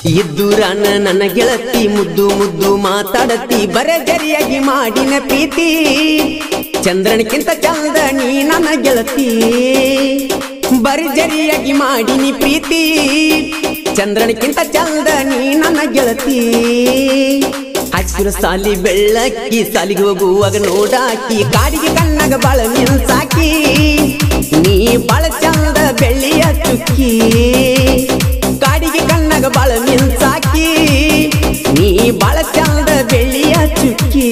ಇದ್ದೂರಾನ ನನ್ನ ಗೆಳತಿ ಮುದ್ದು ಮುದ್ದು ಮಾತಾಡತಿ ಬರಜರಿಯಾಗಿ ಮಾಡಿನ ಪ್ರೀತಿ ಚಂದ್ರನಕ್ಕಿಂತ ಚಂದ ನೀ ನನ್ನ ಗೆಳತಿ ಬರ್ಜರಿಯಾಗಿ ಮಾಡಿನಿ ಪ್ರೀತಿ ಚಂದ್ರನಕ್ಕಿಂತ ಚಂದ ನೀ ನನ್ನ ಗೆಳತಿ ಹಸಿರು ಸಾಲಿ ಬೆಳ್ಳಕ್ಕಿ ಸಾಲಿಗೆ ಹೋಗುವಾಗ ನೋಡಾಕಿ ಕಾಡಿಗೆ ಕಣ್ಣಾಗ ಬಾಳ ಮಿನ್ಸಾಕಿ ನೀ ಬಾಳ ಚಂದ ಬೆಳ್ಳಿಯ ಚುಕ್ಕಿ ಕಾಡಿಗೆ ಕಣ್ಣಾಗ ಬಾಳ ಮಿನ್ಸಾಕಿ ನೀ ಬಾಳ ಚಂದ ಬೆಳ್ಳಿಯ ಚುಕ್ಕಿ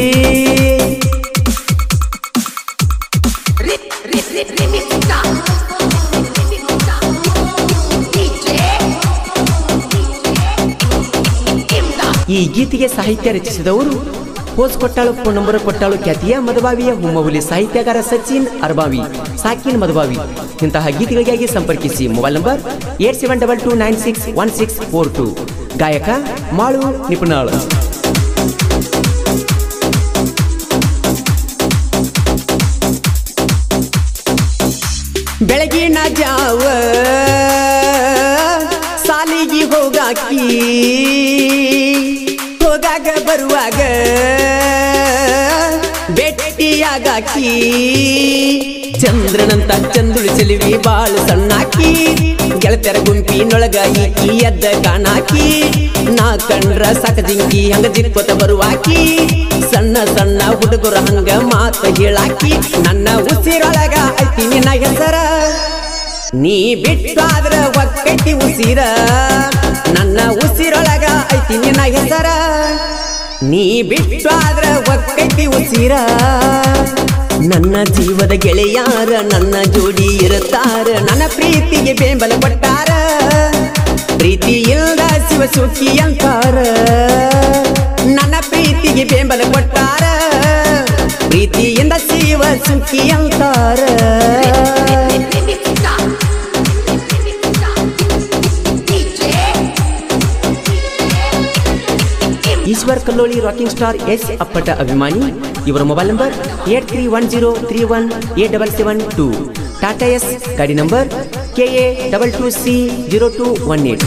ಈ ಗೀತೆಗೆ ಸಾಹಿತ್ಯ ರಚಿಸಿದವರು ಪೋಸ್ ಕೊಟ್ಟಾಳು ಫೋನ್ ನಂಬರ್ ಕೊಟ್ಟಾಳು ಖ್ಯಾತಿಯ ಮಧುಬಾವಿಯ ಹುಮ್ಮಹುಲಿ ಸಾಹಿತ್ಯಗಾರ ಸಚಿನ್ ಅರ್ಬಾವಿ ಸಾಕಿನ್ ಮಧುಬಾವಿ ಇಂತಹ ಗೀತೆಗಳಿಗಾಗಿ ಸಂಪರ್ಕಿಸಿ mobile number eight seven double two nine six one six four two ಗಾಯಕ ಮಾಳು ನಿಪುಣಾಳು ಬೆಳಗಿನ ಜಾವ ಸಾಲಿಗೆ ಹೋಗಾಕಿ ಹೋಗಾಗ ಬರುವಾಗ ಭೇಟಿಯಾಗಾಕಿ ಚಂದ್ರನಂತ ಚಂದುಳು ಚೆಲುವಿ ಬಾಳು ಸಣ್ಣಾಕಿ ಗೆಳತರ ಗುಂಪಿನೊಳಗ ಈಕಿ ಎದ್ದ ಕಾಣಾಕಿ ನಾ ಕಂಡ್ರ ಸಾಕ ಜಿಂಕಿ ಹಂಗ ಜಿಕ್ಕೋತ ಬರುವಾಕಿ ಸಣ್ಣ ಸಣ್ಣ ಹುಡುಗರ ಹಂಗ ಮಾತ ಹೇಳಾಕಿ ನನ್ನ ಉಸಿರೊಳಗ ಐತಿ ನಿನ್ನ ಹೆಸರ ನೀ ಬಿಟ್ಟಾದ್ರ ಒಕ್ಕಟ್ಟಿ ಉಸಿರ ನನ್ನ ಉಸಿರೊಳಗ ಐತಿ ನಿನ್ನ ಹೆಸರ ನೀ ಬಿಟ್ಟಾದ್ರ ಒಕ್ಕಟ್ಟಿ ಉಸಿರ ನನ್ನ ಜೀವದ ಗೆಳೆಯಾರ ನನ್ನ ಜೋಡಿ ಇರುತ್ತಾರ ನನ್ನ ಪ್ರೀತಿಗೆ ಬೆಂಬಲ ಕೊಟ್ಟಾರ ಪ್ರೀತಿ ಇಲ್ದ ಶಿವ ಸುಖಿ ಅಂತಾರ ನನ್ನ ಪ್ರೀತಿಗೆ ಬೆಂಬಲ ಕೊಟ್ಟಾರ ಪ್ರೀತಿಯಿಂದ ಶಿವ ಸುಖಿ ಅಂತಾರ ಈಶ್ವರ್ ಕಲ್ಲೋಳಿ ರಾಕಿಂಗ್ ಸ್ಟಾರ್ ಎಸ್ ಅಪ್ಪಟ ಅಭಿಮಾನಿ ಇವರ mobile number eight three one zero three one eight double seven two Tata Ace ಗಾಡಿ number K A double two C zero two one eight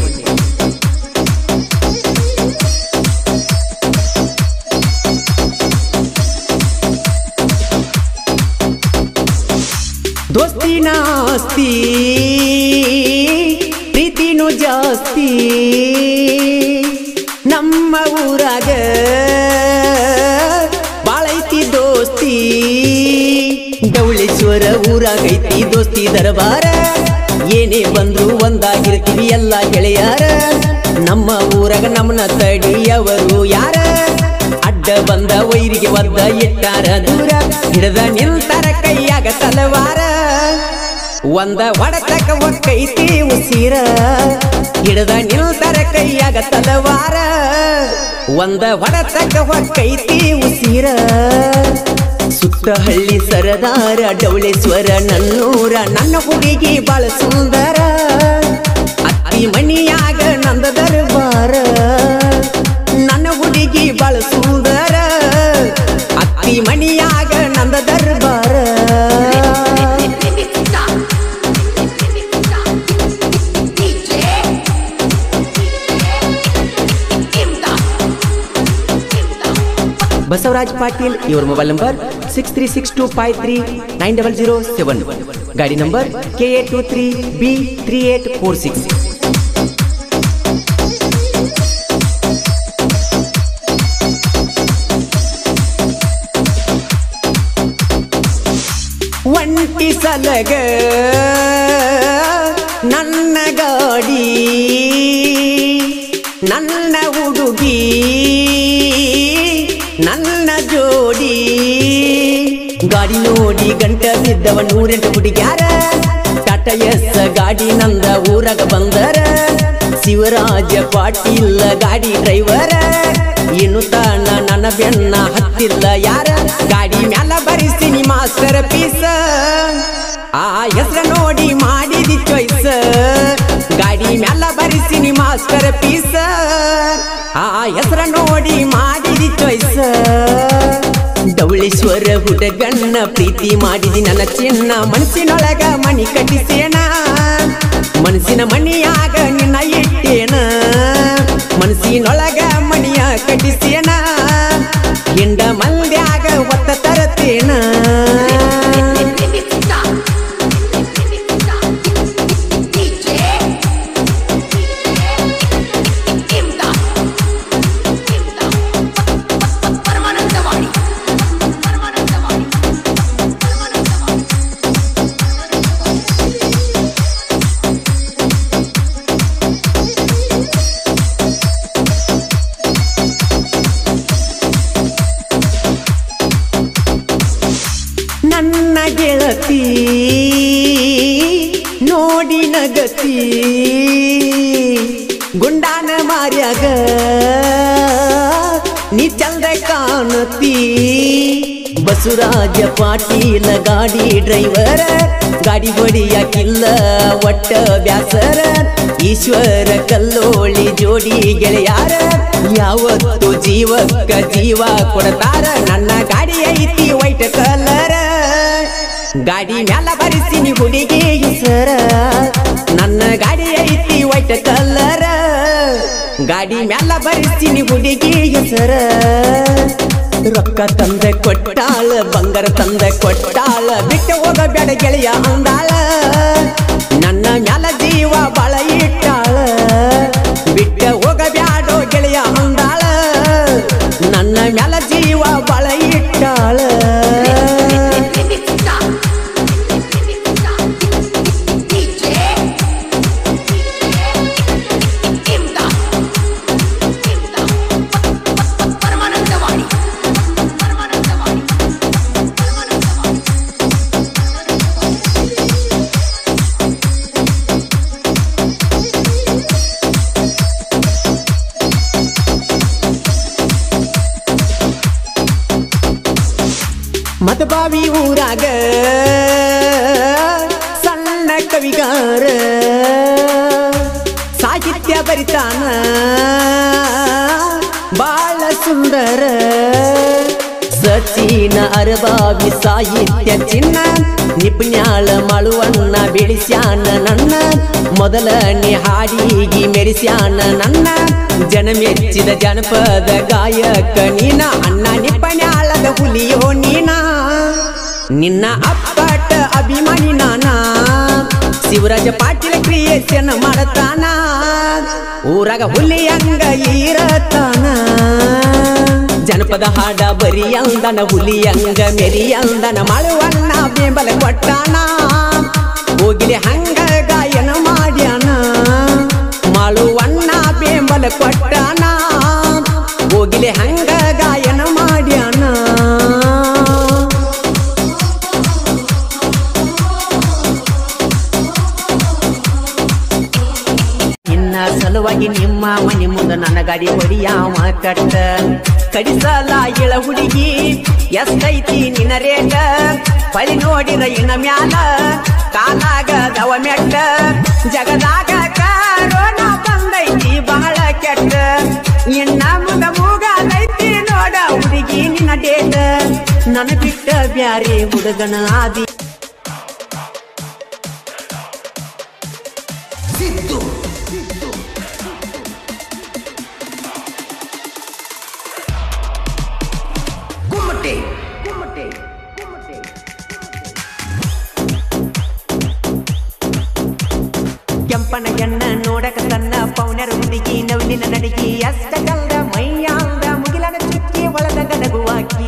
ದೋಸ್ತಿನ ಆಸ್ತಿ ಪ್ರೀತಿನೂ ಜಾಸ್ತಿ ನಮ್ಮ ಊರಾಗ ಬಾಳೈತಿ ದೋಸ್ತಿ ಡವಳೇಶ್ವರ ಊರಾಗೈತಿ ದೋಸ್ತಿ ದರಬಾರ ಏನೇ ಬಂದ್ರು ಒಂದಾಗಿರ್ತೀವಿ ಎಲ್ಲ ಗೆಳೆಯಾರ ನಮ್ಮ ಊರಾಗ ನಮ್ಮನ್ನ ತಡಿಯವರು ಯಾರ ಅಡ್ಡ ಬಂದ ವೈರಿಗೆ ಒದ್ದ ಇಟ್ಟಾರ ದೂರ ಹಿಡದ ನಿಲ್ತಾರ ಕೈಯಾಗ ತಲವಾರ ಒಂದ ಒಡತಕ ಒಕ್ಕೈತಿ ಉಸಿರ ಹಿಡದ ನಿಲ್ತಾರ ಕೈಯಾಗ ತಲವಾರ ಒಂದ ಹೊಡತಕ ಒಕ್ಕೈತಿ ಉಸಿರ ಸುತ್ತ ಹಳ್ಳಿ ಸರದಾರ ಡವಳೇಶ್ವರ ನನ್ನೂರ ನನ್ನ ಹುಡುಗಿ ಬಾಳ ಸುಂದರ ಅತ್ತಿ ಮಣಿಯಾಗ ನಂದ ದರ್ಬಾರ ನನ್ನ ಹುಡುಗಿ ಬಾಳ ಸುಂದರ ಅತ್ತಿ ಮಣಿಯಾಗ ನಂದ ದರ್ಬಾರ ಬಸವರಾಜ್ ಪಾಟೀಲ್ ಇವರ mobile number six three six two five three nine double zero seven ಗಾಡಿ number K A two three B three eight four six ಒಂಟಿ ಸಲಗ ನನ್ನ ಗಾಡಿ ನನ್ನ ಹುಡುಗಿ ನನ್ನ ಜೋಡಿ ಗಾಡಿ ನೋಡಿ ಗಂಟ ಬಿದ್ದವ ನೂರೆಂಟು ಹುಡುಗ್ಯಾರ ಟಾಟಾ ಎಸ್ ಗಾಡಿ ನಂದ ಊರಾಗ ಬಂದರ ಶಿವರಾಜ ಪಾಟೀಲ್ ಗಾಡಿ ಡ್ರೈವರ ಇನ್ನು ತಾನ ನನ್ನ ಬೆನ್ನ ಹತ್ತಿಲ್ಲ ಯಾರ ಗಾಡಿ ಮ್ಯಾಲ ಬರಿಸ್ತೀನಿ ಮಾಸ್ಟರ್ ಪೀಸ ಆ ಹೆಸ್ರ ನೋಡಿ ಮಾಡಿದಿ ಚಾಯ್ಸ್ ಗಾಡಿ ಮ್ಯಾಲ ಬರಿಸಿನಿ ಮಾಸ್ಟರ್ ಪೀಸ ಆ ಹೆಸ್ರ ನೋಡಿ ಮಾಡಿದಿ ಚಾಯ್ಸ್ ಡವಳೇಶ್ವರ ಹುಡುಗಣ್ಣ ಪ್ರೀತಿ ಮಾಡಿದಿ ನನ್ನ ಚಿನ್ನ ಮನಸ್ಸಿನೊಳಗ ಮಣಿ ಕಟ್ಟಿಸೇನ ಮನಸ್ಸಿನ ಮಣಿಯಾಗ ನಿನ್ನ ಇಟ್ಟೇನ ಗುಂಡಾನ ಮಾರ್ಯಾಗ ನೀ ಚಂದ ಕಾಣತಿ ಬಸವರಾಜ ಪಾಟೀಲ ಗಾಡಿ ಡ್ರೈವರ ಗಾಡಿ ಹೊಡಿಯಾಕಿಲ್ಲ ಒಟ್ಟ ಬ್ಯಾಸರ ಈಶ್ವರ ಕಲ್ಲೋಳಿ ಜೋಡಿ ಗೆಳೆಯಾರ ಯಾವತ್ತು ಜೀವಕ್ಕ ಜೀವ ಕೊಡ್ತಾರ ನನ್ನ ಗಾಡಿ ಐತಿ ವೈಟ್ ಕಲರ್ ಗಾಡಿ ಮ್ಯಾಲ ಬರಿಸಿನಿ ಹುಡುಗಿ ಹೆಸರ ನನ್ನ ಗಾಡಿ ಐತಿ ವೈಟ್ ಕಲರ್ ಗಾಡಿ ಮ್ಯಾಲ ಬರಿಸಿನಿ ಹುಡುಗಿ ಹೆಸರ ರೊಕ್ಕ ತಂದೆ ಕೊಟ್ಟಾಳ ಬಂಗಾರ ತಂದೆ ಕೊಟ್ಟಾಳ ಬಿಟ್ಟು ಹೋಗಬೇಡ ಗೆಳೆಯ ಅಂದಾಳ ನನ್ನ ಮ್ಯಾಲ ಜೀವ ಬಾಳ ಇಟ್ಟಾಳ ಬಿಟ್ಟ ಹೋಗಬ್ಯಾಡೋ ಗೆಳೆಯ ಅಂದಾಳ ನನ್ನ ಮ್ಯಾಲ ಜೀವ ಬಾಳ ಇಟ್ಟಾಳ ಪರಮಾನಂದವಾಣಿ ಪರಮಾನಂದವಾಣಿ ಪರಮಾನಂದವಾಣಿ ಮತಬಾವಿ ಊರಾಗ ಸಣ್ಣ ಕವಿಗಾರ ಸಾಹಿತ್ಯ ಬರಿತಾನ ಬಾಳ ಸುಂದರ ಸಚಿನ ಅರಬಾವಿ ಸಾಹಿತ್ಯ ಚಿನ್ನ ನಿಪುಣ್ಯಾಳ ಮಳುವನ್ನ ಬೆಳೆಸ್ಯಾನ ನನ್ನ ಮೊದಲನೇ ಹಾಡಿಗಿ ಮೆರೆಸ್ಯಾನ ನನ್ನ ಜನ ಮೆಚ್ಚಿದ ಜನಪದ ಗಾಯಕ ನೀನ ಅಣ್ಣ ನಿಪುಣ್ಯಾಳದ ಹುಲಿಯೋ ನೀನ ನಿನ್ನ ಅಪ್ಪಟ ಅಭಿಮಾನಿ ನಾನ ಶಿವರಾಜ ಪಾಟೀಲ ಕ್ರಿಯೇಷನ್ ಮಾಡತಾನ ಊರಾಗ ಹುಲಿ ಹಂಗ ಇರತಾನ ಜನಪದ ಹಾಡ ಬರಿ ಅಂದನ ಹುಲಿ ಹಂಗ ಮೆರಿ ಅಂದನ ಮಳುವನ್ನ ಬೆಂಬಲ ಕೊಟ್ಟಾನ ಹೋಗಿಲಿ ಹಂಗ ಗಾಯನ ಮಾಡ್ಯಾನ ಮಾಳುವನ್ನ ಬೆಂಬಲ ಕೊಟ್ಟಾನ ಹೋಗಿಲಿ ಹಂಗ ಗಾಯನ ಮಾಡ್ಯಾನ ಇನ್ನ ಸಲುವಾಗಿ ನಿಮ್ಮ ಮನೆ ಮುಂದೆ ನನ್ನ ಗಾಡಿ ಹೊಡಿಯಾವ ಕಟ್ಟ ಕಡಿಸಲ ಇಳ ಹುಡುಗಿ ಎಷ್ಟೈತಿ ನಿನ್ನ ರೇಟ ಪಳಿ ನೋಡಿರ ಇನ್ನ ಮ್ಯಾಲ ಕಾಲಾಗ ದವ ಮೆಟ್ಟ ಜಗದಾಗ ಕರೋನಾ ಬಂದೈತಿ ಬಹಳ ಕೆಟ್ಟ ಇನ್ನ ಮುಗ ಮೂಗದೈತಿ ನೋಡ ಹುಡುಗಿ ನಿನ್ನ ಡೇಟ ನನ್ನ ಬಿಟ್ಟ ಬ್ಯಾರೆ ಹುಡುಗನ ಆದಿ ಗುಮ್ಮಟೆ ಗುಮ್ಮಟೆ ಗುಮ್ಮಟೆ ಕೆಂಪನ ಎಣ್ಣ ನೋಡಕ ತನ್ನ ಪೌನರ ಹುಡುಗಿ ನವಲಿನ ನಡಿಗಿ ಅಷ್ಟ ಕಲ್ದ ಮೈಯಾಂದ ಮುಗಿಲನ ಚುಕ್ಕಿ ಒಳದ ಗಡಗುವಾಕಿ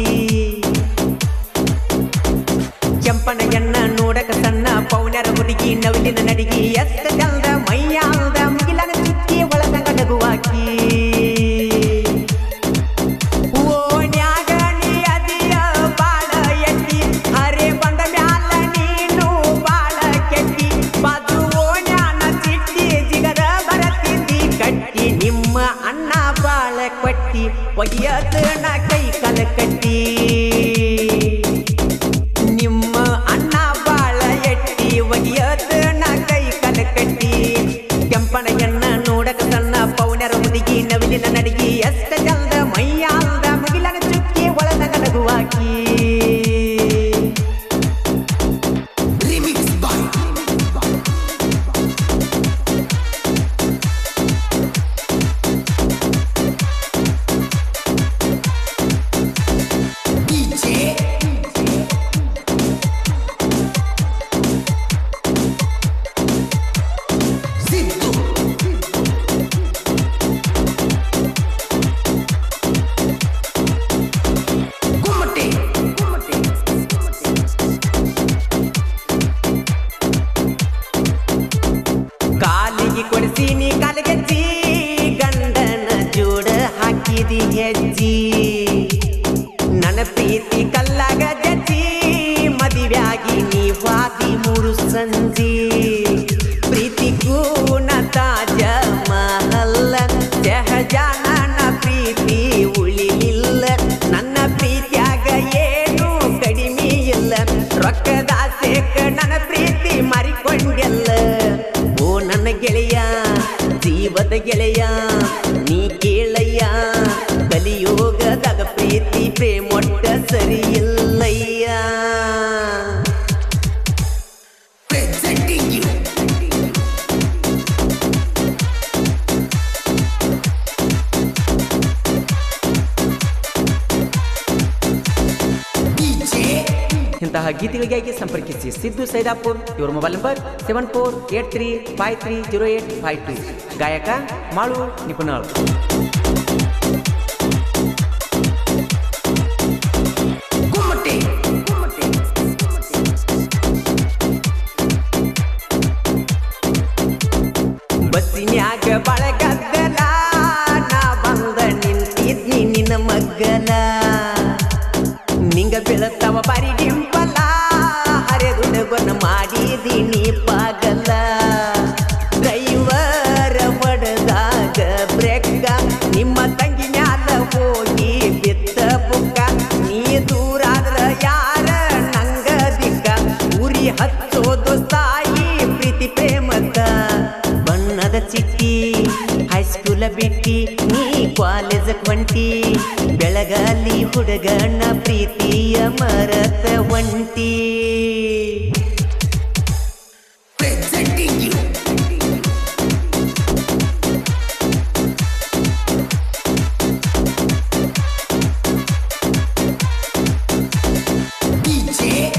ಕೆಂಪನ ಎಣ್ಣ ನೋಡಕ ತನ್ನ ಪೌನರ ಹುಡುಗಿ ನವಲಿನ ನಡಿಗಿ ಅಷ್ಟ ಕಲ್ದ ಮೈಯಾಂದ ಮುಗಿಲನ ಚುಕ್ಕಿ ಒಳದ ಗಡಗುವಾಕಿ ಓಣ್ಯಾಗ ನೀ ಅದಿಯ ಬಾಳ ಎತ್ತಿ ಹರೆ ಬಂದ ಮ್ಯಾಲ ನೀನು ಬಾಳ ಕೆಟ್ಟಿ ಬದು ಓಣ್ಯಾನ ಚಿಟ್ಟಿ ಜಿಗದ ಬರತಿದ್ದಿ ಕಟ್ಟಿ ನಿಮ್ಮ ಅಣ್ಣ ಬಾಳ ಕೊಟ್ಟಿ ಒಯ್ಯತನ ಕೈ ಕಲ ಕಟ್ಟಿ ನಿಮ್ಮ ಅಣ್ಣ ಬಾಳ ಎಟ್ಟಿ ಒಯ್ಯತನ ಕೈ ಕಲ ಕಟ್ಟಿ ಕೆಂಪನ ಎಣ್ಣ ನೋಡಕ ಸಣ್ಣ ಪೌನರ ಹುಡುಗಿ ನವಿಲಿನ ನಡಿಗಿ ಎಷ್ಟ ಚಂದ ಮೈಯಾಂದ ಮುಗಿಲನ ಚುಕ್ಕಿ ಒಳದ ಕಲಗುವಾಕಿ ರಿಮಿಕ್ಸ್ ಬಾಯ್ ಗೆಳೆಯ ನೀ ಕೇಳಯ್ಯ ಕಲಿಯೋಗದಾಗ ಪ್ರೀತಿ ಪ್ರೇಮೊಟ್ಟ ಸರಿ ಇಲ್ಲಯ್ಯ Presenting you. DJ ಇಂತಹ ಗೀತೆಗಳಿಗಾಗಿ ಸಂಪರ್ಕಿಸಿ ಸಿದ್ದು ಸೈದಾಪುರ್ ಇವ್ರ mobile number seven four eight three five three zero eight five two ಗಾಯಕ ಮಾಳು ನಿಪುಣಾಳ್ ಗುಮ್ಮಟೆ ಗುಮ್ಮಟೆ ಬಸ್ಸಿನ್ಯಾಗ ಬಳಗದ್ದಲ ನಾ ಬಂದ ನಿಂತಿದ್ನಿ ನಿನ್ನ ಮಗ್ಗಲ ನಿಂಗ ಬೀಳತ್ತವ ಬಾರಿ ಡಿಂಪಲ ಹರೆದುಡಗೊನ ಮಾಡಿದೀನಿ ಪಾಗಲ ಡ್ರೈವರ ಹೊಡೆದಾಗ ಬ್ರೇಕ ನಿಮ್ಮ ತಂಗಿ ಮ್ಯಾಲ ಹೋಗಿ ಬಿತ್ತ ಬುಕ್ಕ ನೀ ದೂರಾದ್ರ ಯಾರ ನಂಗ ದಿಕ್ಕ ಉರಿ ಹಚ್ಚೋದು ಸಾಯಿ ಪ್ರೀತಿ ಪ್ರೇಮದ ಬಣ್ಣದ ಚಿಟ್ಟಿ ಹೈಸ್ಕೂಲ ಬಿಟ್ಟಿ ನೀ ಕಾಲೇಜ್ ಹೊಂಟಿ ಬೆಳಗಾಲಿ ಹುಡುಗನ ಪ್ರೀತಿಯ ಮರತ ಒಂಟಿ Presenting you. DJ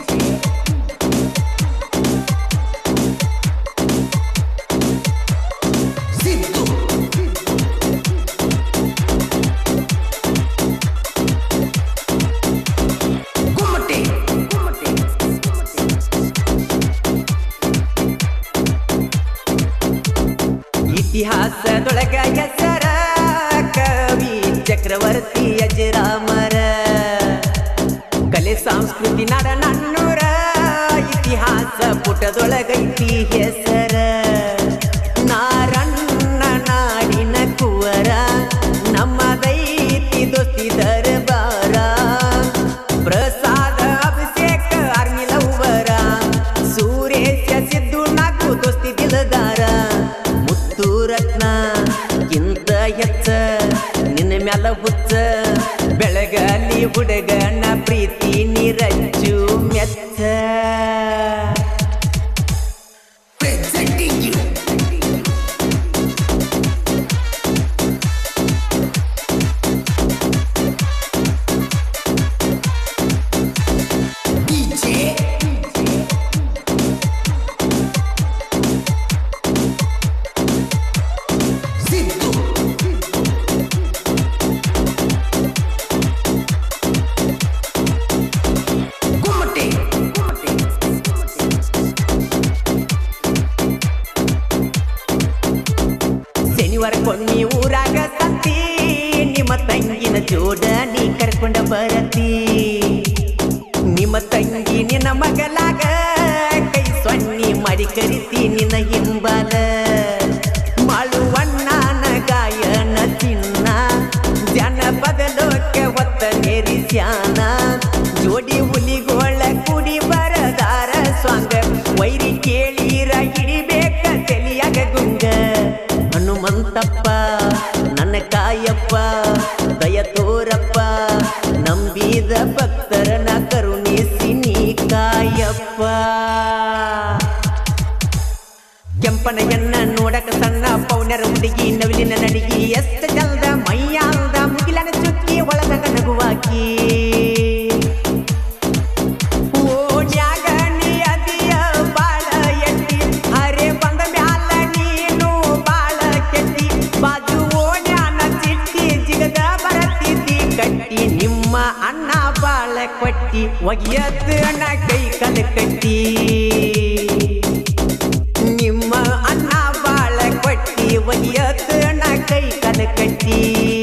Siddu ಗುಮ್ಮಟೆ ಗುಮ್ಮಟೆ ಇತಿಹಾಸದೊಳಗ ಹೆಸರ ಕವಿ ಚಕ್ರವರ್ತಿ ಅಜರಾಮರ ಕಲೆ ಸಂಸ್ಕೃತಿ ನಡ ನನ್ನೂರ ಇತಿಹಾಸ ಪುಟದೊಳಗೈತಿ ಹೆಸರ ನಾರಣ್ಣ ನಾಡಿನ ಕುವರ ನಮ್ಮದೈತಿ ದೋಸ್ತಿ ದರ್ಬಾರ ಪ್ರಸಾದ ಅಭಿಷೇಕ ಅರ್ಮಿಲವ್ವರ ಸೂರೇಶ ಸಿದ್ದು ನಾಲ್ಕು ದೋಸ್ತಿ ದಿಲದಾರ ಮುತ್ತು ರತ್ನ ಕಿಂತ ಹೆಚ್ಚ ನಿನ್ನ ಮ್ಯಾಲ ಹುಚ್ಚ ಬೆಳಗಲಿ ಹುಡುಗನ ಪ್ರೀತಿ ನಿರಜ್ಜು ಮೆಚ್ಚ Presenting you. DJ Siddu ಗುಮ್ಮಟೆ ಗುಮ್ಮಟೆ ಶನಿವಾರ ಕೊನ್ನಿ ಊರಾಗ ಸಂತಿ ನಿಮ್ಮ ತಂಗಿನ ಜೋಡ ನೀ ಕರ್ಕೊಂಡ ಬರತಿ ನಿಮ್ಮ ತಂಗಿ ನಿನ್ನ ಮಗಲಾಗ ಕೈ ಸೊನ್ನಿ ಮಾಡಿ ಕರಿತಿ ನಿನ್ನ ಹಿಂಬಾಲ ಮಾಳುವಣ್ಣನ ಗಾಯನ ಚಿನ್ನ ಜನಪದ ಲೋಕ ಹೊತ್ತ ನೆರಿಸ್ಯಾನ ಜೋಡಿ ಹುಲಿಗೋಳ ಕುಡಿ ಬರದಾರ ಸ್ವಾಂಗ ವೈರಿ ಕೇಳಿರ ಹಿಡಿಬೇಕ ತಲಿಯಾಗ ಗುಂಗ ಹನುಮಂತಪ್ಪ ನನ್ನ ಕಾಯಪ್ಪ ದಯ ತೋರಪ್ಪ ನಂಬಿದ ಭಕ್ತರನ ಕರುಣಿಸಿ ನೀ ಕಾಯಪ್ಪ ಕೆಂಪನೆಯನ್ನ ನೋಡಕ ಸಣ್ಣ ಪೌನರ ಹುಡುಗಿ ನವಿಲಿನ ನಡಿಗಿ ಎಷ್ಟ ಜಲ್ದ ಮೈಯಾಲ್ದ ಮುಗಿಲನ ಚುಕ್ಕಿ ಒಳಗ ನಗುವಾಕಿ ಓಡ್ಯಾಗ ನೀ ಅದಿಯ ಬಾಳ ಎಟ್ಟಿ ಹರೆ ಬಂದ ಮ್ಯಾಲ ನೀನು ಬಾಳ ಕೆಟ್ಟಿ ಬಾಜು ಓಣ್ಯಾನ ಚಿಟ್ಟಿ ಜಿಗದ ಬರತಿದ್ದಿ ಕಟ್ಟಿ ನಿಮ್ಮ ಅಣ್ಣ ಬಾಳ ಕೊಟ್ಟಿ ಒಗಿಯತ್ತು ಅಣ್ಣ ಕೈ ಕಲ ಕಟ್ಟಿ ನಿಮ್ಮ ಅಣ್ಣ ಬಾಳ ಕೊಟ್ಟಿ ಒಗಿಯತ್ತು ಅಣ್ಣ ಕೈ ಕಲ ಕಟ್ಟಿ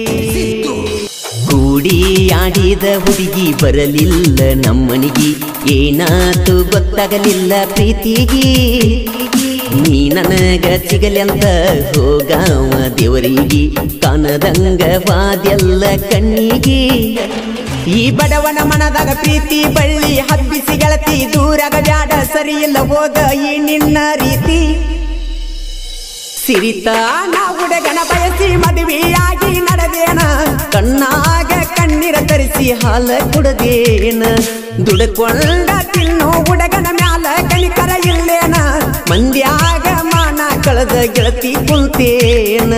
ಕೂಡಿ ಆಡಿದ ಹುಡುಗಿ ಬರಲಿಲ್ಲ ನಮ್ಮನಿಗಿ ಏನಾತು ಗೊತ್ತಾಗಲಿಲ್ಲ ಪ್ರೀತಿಗಿ ನೀ ನನಗ ಸಿಗಲೆಂತ ಹೋಗಾವ ದೇವರಿಗೆ ಕಾಣದಂಗ ವಾದೆಲ್ಲ ಕಣ್ಣಿಗೆ ಈ ಬಡವನ ಮನದಾಗ ಪ್ರೀತಿ ಬಳ್ಳಿ ಹಬ್ಬಿಸಿ ಗೆಳತಿ ದೂರಾಗ ಬ್ಯಾಡ ಸರಿ ಇಲ್ಲ ಹೋಗ ಈ ನಿನ್ನ ರೀತಿ ಸಿರಿತಾನ ಹುಡುಗನ ಬಯಸಿ ಮದುವೆಯಾಗಿ ನಡೆದೇನ ಕಣ್ಣಾಗ ಕಣ್ಣೀರ ತರಿಸಿ ಹಾಲ ಕುಡದೇನ ದುಡ್ಕೊಂಡ ತಿನ್ನು ಹುಡುಗನ ಮ್ಯಾಲ ಕಣಿಕರ ಇಲ್ಲೇನ ಮಂದ್ಯಾಗ ಮಾನ ಕಳೆದ ಗೆಳತಿ ಕುಂತೇನ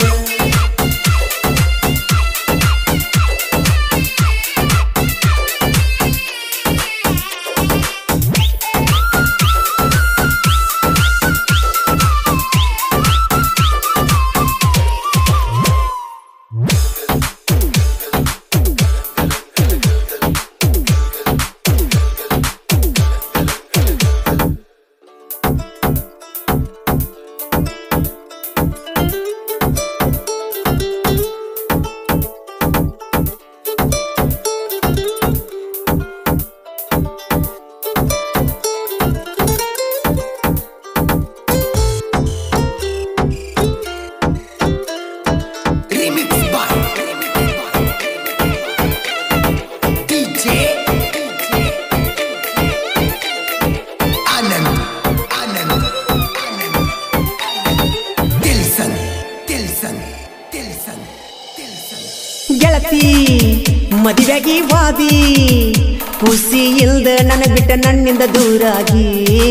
Remix by DJ Anand Anand Anand Dilson Dilson Dilson Dilson ಗೆಳತಿ ಮದುವೆಗಿ ವಾದಿ ಖುಷಿ ಇಲ್ದ ನನ್ನ ಬಿಟ್ಟ ನನ್ನಿಂದ ದೂರಾಗಿ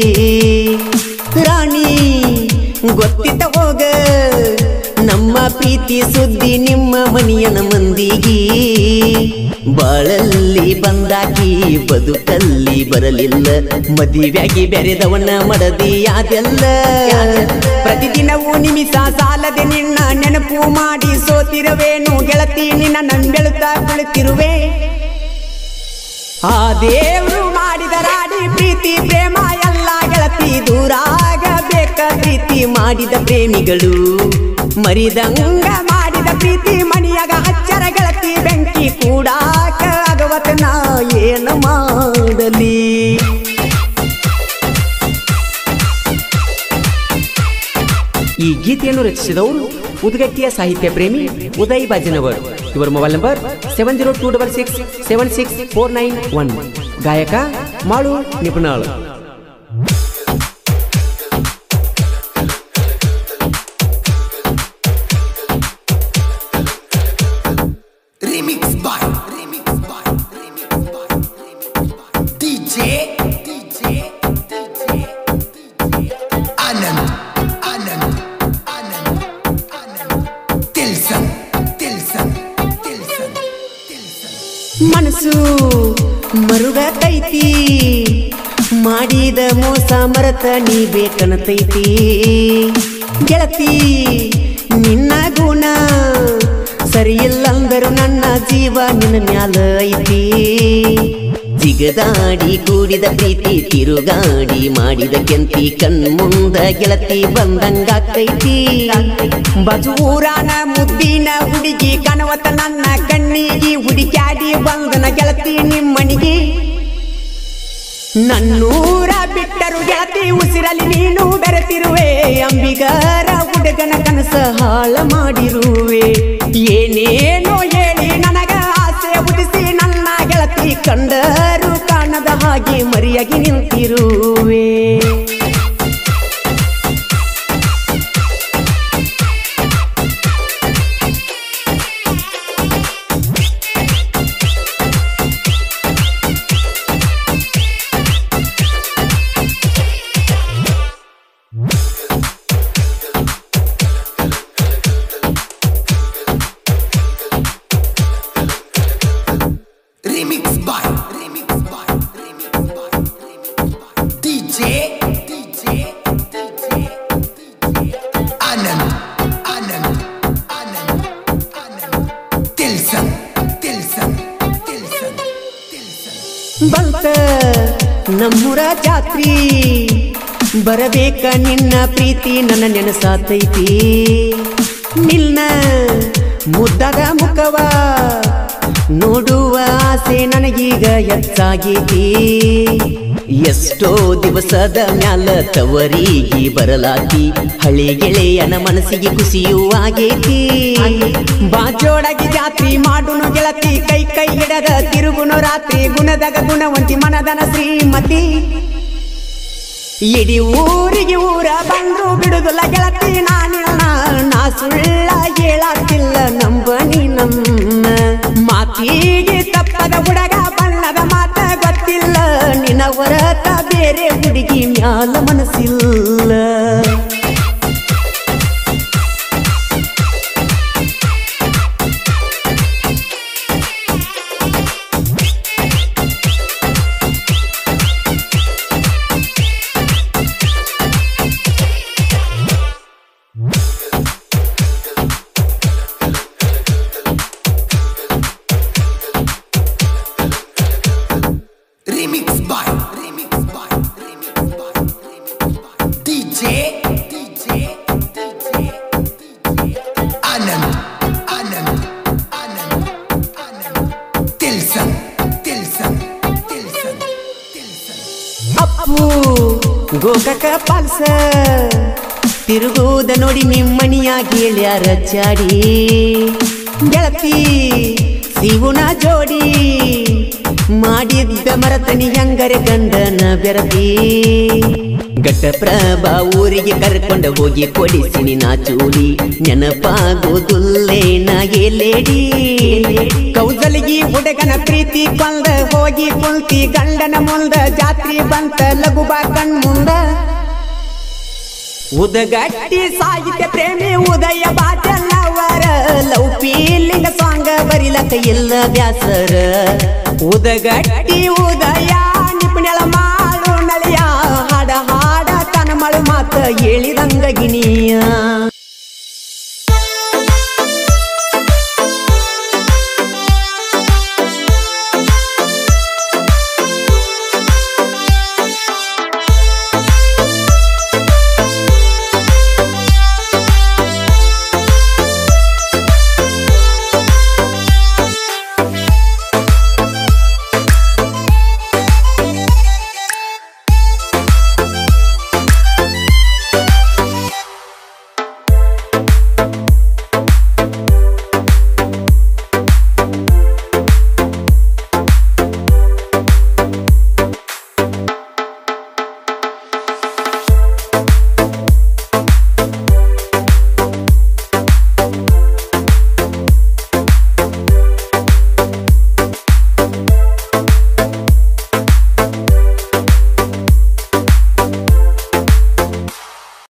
ರಾಣಿ ಗೊತ್ತಿತ್ತ ಹೋಗ ನಮ್ಮ ಪ್ರೀತಿ ಸುದ್ದಿ ನಿಮ್ಮ ಮನೆಯನ ಮಂದಿಗಿ ಬಾಳಲ್ಲಿ ಬಂದಾಕಿ ಬದುಕಲ್ಲಿ ಬರಲಿಲ್ಲ ಮದುವೆಯಾಗಿ ಬೆರೆದವನ ಮಡದಿ ಅದೆಲ್ಲ ಪ್ರತಿದಿನವೂ ನಿಮಿಷ ಸಾಲದೆ ನಿನ್ನ ನೆನಪು ಮಾಡಿ ಸೋತಿರುವೇನು ಗೆಳತಿ ನಿನ್ನ ನಂಬೆಳುತ್ತಾ ಕುಳಿತಿರುವೆ ಆ ದೇವರು ಮಾಡಿದ ರಾಡಿ ಪ್ರೀತಿ ಪ್ರೇಮ ಎಲ್ಲ ಗೆಳತಿ ದೂರಾಗಬೇಕ ಪ್ರೀತಿ ಮಾಡಿದ ಪ್ರೇಮಿಗಳು ಮರಿದಂಗ ಮಾಡಿದ ಪ್ರೀತಿ ಮನಿಯಾಗ ಹಚ್ಚರ ಗೆಳತಿ ಬೆಂಕಿ ಕೂಡಾಕ ಆಗವತ ನಾ ಏನು ಮಾಡಲಿ ಈ ಗೀತೆಯನ್ನು ರಚಿಸಿದವರು ಉದ್ಗಟ್ಟಿಯ ಸಾಹಿತ್ಯ ಪ್ರೇಮಿ ಉದಯ್ ಬಾಜಿನವರ್ ಇವರ mobile number seven zero two double six seven six four nine one ಗಾಯಕ ಮಾಳು ನಿಪುಣಾಳ್ Remix by Remix by Remix by Remix by DJ DJ DJ Anand Anand Anand Anand Dilson Dilson Dilson Dilson ಮನಸ್ಸು ಮರುಗತೈತಿ ಮಾಡಿದ ಮೋಸ ಮರತ ನೀ ಬೇಕನತೈತಿ ಗೆಳತಿ ನಿನ್ನ ಗುಣ ಸರಿಯಿಲ್ಲಂದರು ನನ್ನ ಜೀವ ನಿನ್ನ ಮ್ಯಾಲ ಐತಿ ಜಿಗದಾಡಿ ಕೂಡಿದ ಪ್ರೀತಿ ತಿರುಗಾಡಿ ಮಾಡಿದ ಕೆಂತಿ ಕಣ್ಮುಂದ ಗೆಳತಿ ಬಂದಂಗಾಕೈತಿ ಬಜು ಊರಾನ ಮುದ್ದಿನ ಹುಡುಗಿ ಕನವತ ನನ್ನ ಕಣ್ಣಿಗೆ ಹುಡುಕ್ಯಾಡಿ ಬಂದನ ಗೆಳತಿ ನಿಮ್ಮನಿಗೆ ನನ್ನೂರ ಬಿಟ್ಟರು ಗೆಳತಿ ಉಸಿರಲಿ ನೀನು ಬೆರೆತಿರುವೆ ಅಂಬಿಗರ ಹುಡುಗನ ಕನಸ ಹಾಳ ಮಾಡಿರುವೆ ಏನೇನೋ ಹೇಳಿ ನನಗ ಆಸೆ ಹುಟ್ಟಿಸಿ ನನ್ನ ಗೆಳತಿ ಕಂಡರು ಕಾಣದ ಹಾಗೆ ಮರಿಯಾಗಿ ನಿಂತಿರುವೆ Remix by Remix by Remix by Remix by DJ DJ DJ Anand Anand Anand Anand Dilson Dilson Dilson Dilson ಬಂತ ನಮ್ಮೂರ ಜಾತ್ರಿ ಬರಬೇಕ ನಿನ್ನ ಪ್ರೀತಿ ನನ್ನ ನೆನಸಾತೈತಿ ನಿನ್ನ ಮುದ್ದದ ಮುಖವ ನೋಡುವ ಆಸೆ ನನಗೀಗ ಹೆಚ್ಚಾಗೈತಿ ಎಷ್ಟೋ ದಿವಸದ ಮ್ಯಾಲ ತವರಿಗೆ ಬರಲಾತಿ ಹಳಿ ಗೆಳೆಯನ ಮನಸ್ಸಿಗೆ ಖುಷಿಯೂ ಆಗೈತಿ ಬಾಜೋಡಗಿ ಜಾತ್ರಿ ಮಾಡುನು ಗೆಳತಿ ಕೈ ಕೈ ಹಿಡದ ತಿರುಗುನು ರಾತ್ರಿ ಗುಣದಾಗ ಗುಣವಂತಿ ಮನದನ ಶ್ರೀಮತಿ ಇಡೀ ಊರಿಗೆ ಊರ ಬಂದ್ರು ಬಿಡುದಿಲ್ಲ ಗೆಳತಿ ನಾನಿಲ್ಲ ನಾ ಸುಳ್ಳ ಹೇಳತ್ತಿಲ್ಲ ನಂಬನಿ ನಮ್ಮ ಮಾತಿಗೆ ತಪ್ಪದ ಹುಡುಗ ಬಣ್ಣದ ಮಾತ ಗೊತ್ತಿಲ್ಲ ನಿನ್ನ ಹೊರತ ಬೇರೆ ಹುಡುಗಿ ಮ್ಯಾಲ ಮನಸ್ಸಿಲ್ಲ Remix by Remix by Remix by Remix by DJ DJ DJ Anand Anand Anand Anand Tilson Tilson Tilson Tilson Appu ಗೋಕಕ ಪಾಲ್ಸ ತಿರುಗುವುದ ನೋಡಿ ನಿಮ್ಮಣಿಯ ಗೆಳ್ಯಾರ ಚಾಡಿ ಗೆಳತಿ ಶಿವುನ ಜೋಡಿ ಮಾಡಿದ್ದ ಮರತನಿ ಹೆಂಗರೆ ಗಂಡನ ಬೆರತಿ ಘಟ್ಟಪ್ರಭ ಊರಿಗೆ ಕರ್ಕೊಂಡ ಹೋಗಿ ಕೊಡಿಸಿನಿ ನಾ ಚೂಡಿ ನೆನಪಾಗೋದುಲ್ಲೇ ನಾ ಲೇಡಿ ಕೌಸಲಿಗಿ ಹುಡುಗನ ಪ್ರೀತಿ ಕೊಂದ ಹೋಗಿ ಕುಂತಿ ಗಂಡನ ಮುಂದ ಜಾತ್ರಿ ಬಂತ ಲಘುಬಾ ಕಣ್ ಮುಂದ ಉದಗಟ್ಟಿ ಸಾಹಿತ್ಯ ಪ್ರೇಮಿ ಉದಯ ಬಾಜಲ್ಲವರ ಲವ್ ಫೀಲಿಂಗ್ ಸಾಂಗ್ ಬರಿಲಕ ಇಲ್ಲ ಬ್ಯಾಸರ ಉದಗಟ್ಟಿ ಉದಯ ನಿಪುಣಳ ಮಾಡು ನಳಿಯ ಹಾಡ ಹಾಡ ತನ ಮಳು ಮಾತ ಹೇಳಿದಂಗ ಗಿಣಿಯ